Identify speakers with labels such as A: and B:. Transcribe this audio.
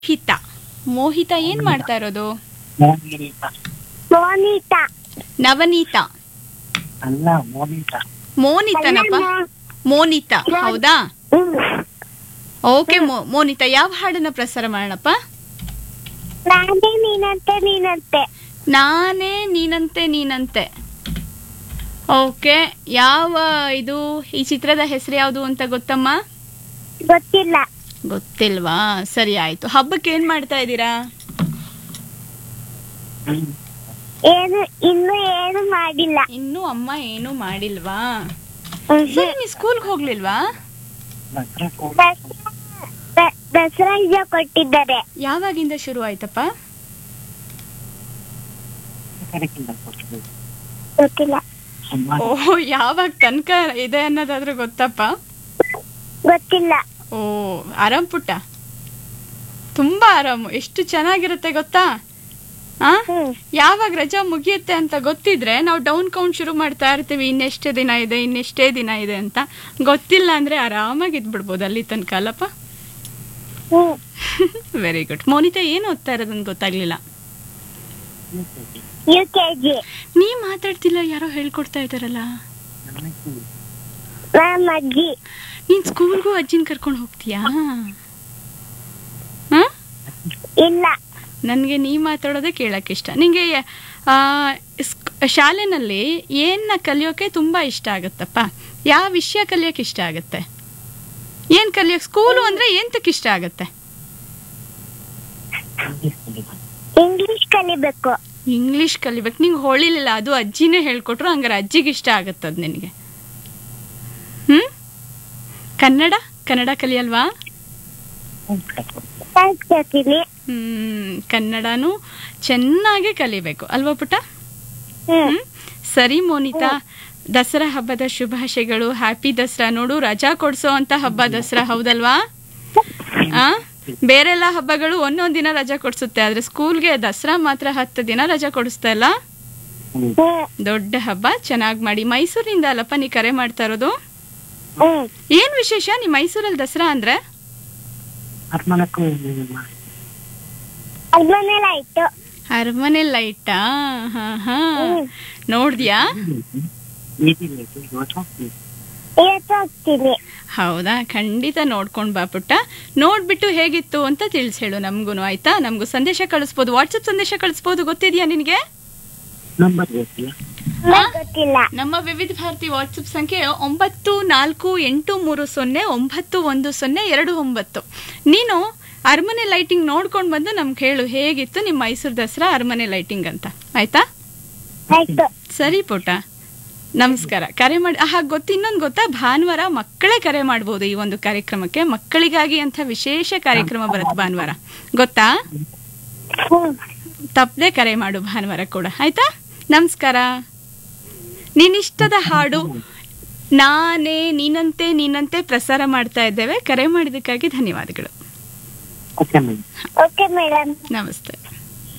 A: ಹಿತ ಮೋಹಿತ ಏನ್ ಮಾಡ್ತಾ ಇರೋದು
B: ಮೋನಿತ
C: ಮೋನಿತಾ
A: ನವನೀತ
B: ಅಲ್ಲ ಮೋನಿತ
A: ಮೋನಿತನಪ್ಪ ಮೋನಿತ ಹೌದಾ
C: ಹ್ಮ್.
A: ಓಕೆ ಮೋ- ಮೋನಿತ ಯಾವ ಹಾಡನ್ನ ಪ್ರಸಾರ ಮಾಡೋಣಪ್ಪ
C: ನಾನೇ ನೀನಂತೆ ನೀನಂತೆ
A: ನಾನೇ ನೀನಂತೆ ನೀನಂತೆ ಓಕೆ ಯಾವ ಇದು ಈ ಚಿತ್ರದ ಹೆಸರು ಯಾವುದು ಅಂತ ಗೊತ್ತಮ್ಮ
C: ಗೊತ್ತಿಲ್ಲ
A: ಗೊತ್ತಿಲ್ವಾ ಸರಿ ಆಯ್ತು ಹಬ್ಬಕ್ಕೆ ಏನ್ ಮಾಡ್ತಾ ಇದ್ದೀರಾ
C: ಏನು ಇನ್ನು ಏನು ಮಾಡಿಲ್ಲ
A: ಇನ್ನೂ ಅಮ್ಮ ಏನು ಮಾಡಿಲ್ವಾ
C: ಹ್ಮ್.
A: ಸರಿ ನೀ ಸ್ಕೂಲ್ಗೆ ಹೋಗ್ಲಿಲ್ವಾ
C: ದಸರಾ ದ- ದಸರಾ ರಜೆ ಕೊಟ್ಟಿದ್ದಾರೆ
A: ಯಾವಾಗಿಂದ ಶುರು ಆಯ್ತಪ್ಪ
C: ಗೊತ್ತಿಲ್ಲ
A: ಓ ಯಾವಾಗ ತನಕ ಇದೆ ಅನ್ನೋದಾದ್ರೂ ಗೊತ್ತಪ್ಪ
C: ಗೊತ್ತಿಲ್ಲ
A: ಓ ಆರಾಮ್ ಪುಟ್ಟ ತುಂಬಾ ಆರಾಮು ಎಷ್ಟು ಚೆನ್ನಾಗಿರುತ್ತೆ ಗೊತ್ತಾ ಆ
C: ಹ್ಮ್
A: ಯಾವಾಗ ರಜಾ ಮುಗಿಯುತ್ತೆ ಅಂತ ಗೊತ್ತಿದ್ರೆ ನಾವು ಡೌನ್ ಕೌಂಟ್ ಶುರು ಮಾಡ್ತಾ ಇರ್ತೀವಿ ಇನ್ನೆಷ್ಟೇ ದಿನ ಇದೆ ಇನ್ನೆಷ್ಟೇ ದಿನ ಇದೆ ಅಂತ ಗೊತ್ತಿಲ್ಲ ಅಂದ್ರೆ ಆರಾಮಾಗಿ ಇದ್ಬಿಡ್ಬೋದು ಅಲ್ಲಿ ತನಕ ಅಲ್ಲಪ್ಪ
C: ಹ್ಮ್
A: ವೆರಿ ಗುಡ್ ಮೋನಿತಾ ಏನು ಓದ್ತಾ ಇರೋದನ್ನ ಗೊತ್ತಾಗ್ಲಿಲ್ಲ
C: ಯು ಕೆ ಜಿ
A: ನೀ ಮಾತಾಡ್ತಿಲ್ಲ ಯಾರೋ ಹೇಳ್ಕೊಡ್ತಾ ಇದಾರಲ್ಲ
C: ನಮ್ಮ ಅಜ್ಜಿ
A: ನೀನ್ ಸ್ಕೂಲ್ಗೂ ಅಜ್ಜಿನ ಕರ್ಕೊಂಡು ಹೋಗ್ತೀಯಾ ಹಾ
C: ಇಲ್ಲ
A: ನನಗೆ ನೀ ಮಾತಾಡೋದೇ ಕೇಳಕ್ಕೆ ಇಷ್ಟ ನಿಂಗೆ ಆ, ಸ್ಕ್- ಶಾಲೆನಲ್ಲಿ ಏನ ಕಲಿಯೋಕೆ ತುಂಬಾ ಇಷ್ಟ ಆಗುತ್ತಪ್ಪ ಯಾವ ವಿಷಯ ಕಲಿಯೋಕೆ ಇಷ್ಟ ಆಗುತ್ತೆ ಏನ್ ಕಲಿಯೋಕೆ ಸ್ಕೂಲು ಅಂದ್ರೆ ಎಂತಕ್ಕೆ ಇಷ್ಟ ಆಗುತ್ತೆ
C: ಇಂಗ್ಲಿಷ್ ಕಲಿಬೇಕು
A: ಇಂಗ್ಲಿಷ್ ಕಲಿಬೇಕು ನಿಂಗೆ ಹೊಳಿಲಿಲ್ಲ ಅದು ಅಜ್ಜಿನೇ ಹೇಳ್ಕೊಟ್ರು ಹಂಗಾರೆ ಅಜ್ಜಿಗೆ ಇಷ್ಟ ಆಗುತ್ತದ ನಿನಗೆ ಹ್ಮ್ ಕನ್ನಡ ಕನ್ನಡ ಕಲಿಯಲ್ವಾ
C: ಕಲ್ಸ್ಕೊತೀನಿ
A: ಹ್ಮ್ ಕನ್ನಡನು ಚೆನ್ನಾಗಿ ಕಲಿಬೇಕು ಅಲ್ವಾ ಪುಟ್ಟ
C: ಹ್ಮ್
A: ಹ್ಮ್? ಸರಿ ಮೋನಿತಾ ದಸರಾ ಹಬ್ಬದ ಶುಭಾಶಯಗಳು ಹ್ಯಾಪಿ ದಸರಾ ನೋಡು ರಜಾ ಕೊಡ್ಸೋ ಅಂತ ಹಬ್ಬ ದಸರಾ ಹೌದಲ್ವಾ ಆ ಬೇರೆಲ್ಲ ಹಬ್ಬಗಳು ಒಂದೊಂದ್ ದಿನ ರಜಾ ಕೊಡ್ಸುತ್ತೆ ಆದ್ರೆ ಸ್ಕೂಲ್ಗೆ ದಸರಾ ಮಾತ್ರ ಹತ್ತು ದಿನ ರಜಾ ಕೊಡಿಸ್ತಾ ಇಲ್ಲ
C: ಹ್ಮ್
A: ದೊಡ್ಡ ಹಬ್ಬ ಚೆನ್ನಾಗಿ ಮಾಡಿ ಮೈಸೂರಿಂದ ಅಲ್ಲಪ್ಪ ನೀ ಕರೆ ಮಾಡ್ತಾ ಇರೋದು
C: ಹ್ಮ್
A: ಏನ್ ವಿಶೇಷ ನೀ ಮೈಸೂರಲ್ಲಿ ದಸರಾ ಅಂದ್ರೆ
B: ಆತ್ಮನಕ್ಕೂ
C: ಅದ್ಮನೇಲಿ ಆಯ್ತು
A: ಅರಮನೆ ಲೈಟಾ ಹಾ ಹಾ
C: ಹ್ಮ್.
A: ನೋಡ್ದ್ಯಾ
C: ಇವತ್ತು ಹೋಗ್ತೀನಿ
A: ಹೌದಾ ಖಂಡಿತ ನೋಡ್ಕೊಂಡ್ ಬಾ ಪುಟ್ಟ ನೋಡ್ಬಿಟ್ಟು ಹೇಗಿತ್ತು ಅಂತ ತಿಳಿಸ್ ಹೇಳು ನಮ್ಗೂನು ಆಯ್ತಾ ನಮ್ಗೂ ಸಂದೇಶ ಕಳಿಸ್ಬೋದು ವಾಟ್ಸಪ್ ಸಂದೇಶ ಕಳಿಸ್ಬೋದು ಗೊತ್ತಿದ್ಯಾ ನಿನಗೆ
B: ನಂಬರ್ ಗೊತ್ತಿಲ್ಲ
C: ನಂಗ್ ಗೊತ್ತಿಲ್ಲ
A: ನಮ್ಮ ವಿವಿಧ ಭಾರತಿ ವಾಟ್ಸಪ್ ಸಂಖ್ಯೆ ಒಂಬತ್ತು ನಾಲ್ಕು ಎಂಟು ಮೂರು ಸೊನ್ನೆ ಒಂಬತ್ತು ಒಂದು ಸೊನ್ನೆ ಎರಡು ಒಂಬತ್ತು ನೀನು ಅರಮನೆ ಲೈಟಿಂಗ್ ನೋಡ್ಕೊಂಡು ಬಂದು ನಮ್ಗೆ ಹೇಳು ಹೇಗಿತ್ತು ನಿಮ್ಮ ಮೈಸೂರು ದಸರಾ ಅರಮನೆ ಲೈಟಿಂಗ್ ಅಂತ ಆಯ್ತಾ
C: ಆಯ್ತು
A: ಸರಿ ಪುಟ್ಟ ನಮಸ್ಕಾರ ಕರೆ ಮಾಡಿ ಹಾಗೆ ಗೊತ್ತು ಇನ್ನೊಂದು ಗೊತ್ತಾ ಭಾನುವಾರ ಮಕ್ಕಳೇ ಕರೆ ಮಾಡ್ಬೋದು ಈ ಒಂದು ಕಾರ್ಯಕ್ರಮಕ್ಕೆ ಮಕ್ಕಳಿಗಾಗಿ ಅಂತ ವಿಶೇಷ ಕಾರ್ಯಕ್ರಮ ಬರುತ್ತೆ ಭಾನುವಾರ ಗೊತ್ತಾ
C: ಹ್ಮ್
A: ತಪ್ಪದೆ ಕರೆ ಮಾಡು ಭಾನುವಾರ ಕೂಡ ಆಯ್ತಾ ನಮಸ್ಕಾರ ನಿನ್ನಿಷ್ಟದ ಹಾಡು ನಾನೇ ನೀನಂತೆ ನೀನಂತೆ ಪ್ರಸಾರ ಮಾಡ್ತಾ ಇದ್ದೇವೆ ಕರೆ ಮಾಡಿದ್ದಕ್ಕಾಗಿ ಧನ್ಯವಾದಗಳು
B: ಓಕೆ ಮೇಡಮ್
C: ಓಕೆ ಮೇಡಮ್
A: ನಮಸ್ತೆ